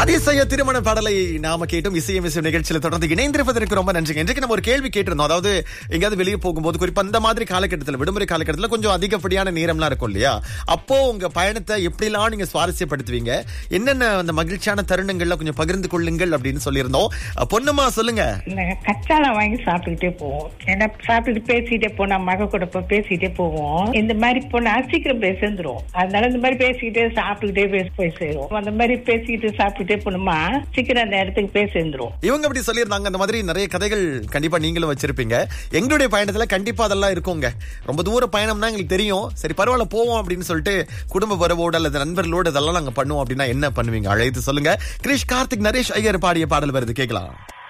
அதிசய திருமண பாடலை நாம கேட்டும் இசையும் இசையும் நிகழ்ச்சியில தொடர்ந்து இணைந்திருப்பதற்கு ரொம்ப நன்றிங்க இன்றைக்கு நம்ம ஒரு கேள்வி கேட்டிருந்தோம் அதாவது எங்கேயாவது வெளியே போகும்போது குறிப்பா அந்த மாதிரி காலகட்டத்தில் விடுமுறை காலகட்டத்தில் கொஞ்சம் அதிகப்படியான நேரம்லாம் இருக்கும் இல்லையா அப்போ உங்க பயணத்தை எப்படிலாம் நீங்க சுவாரஸ்யப்படுத்துவீங்க என்னென்ன அந்த மகிழ்ச்சியான தருணங்கள்ல கொஞ்சம் பகிர்ந்து கொள்ளுங்கள் அப்படின்னு சொல்லியிருந்தோம் அஹ், பொண்ணுமா சொல்லுங்க இந்த கச்சாலம் வாங்கி சாப்பிட்டுக்கிட்டே போவோம் ஏன்னா சாப்பிட்டுட்டு பேசிக்கிட்டே போனா மக கூட போய் பேசிக்கிட்டே போவோம் இந்த மாதிரி போனா சீக்கிரம் போய் சேர்ந்துரும் அதனால இந்த மாதிரி பேசிக்கிட்டே சாப்பிட்டுக்கிட்டே பேசி போய் சேரும் அந்த மாதிரி பேசிக்கிட்டு சாப்பிட்டுட்டே போனோமா சீக்கிரம் அந்த இடத்துக்கு போய் சேர்ந்துரும் இவங்க அப்படி சொல்லியிருந்தாங்க அந்த மாதிரி நிறைய கதைகள் கண்டிப்பா நீங்களும் வச்சிருப்பீங்க எங்களுடைய பயணத்துல கண்டிப்பா அதெல்லாம் இருக்குங்க ரொம்ப தூர பயணம்னா எங்களுக்கு தெரியும் சரி பரவாயில்ல போவோம் அப்படின்னு சொல்லிட்டு குடும்ப வரவோடு அல்லது நண்பர்களோடு இதெல்லாம் நாங்க பண்ணுவோம் அப்படின்னா என்ன பண்ணுவீங்க அழைத்து சொல்லுங்க கிரிஷ் கார்த்திக் நரேஷ் ஐயர் பாடிய பாடல் வருது கேட்கலாம்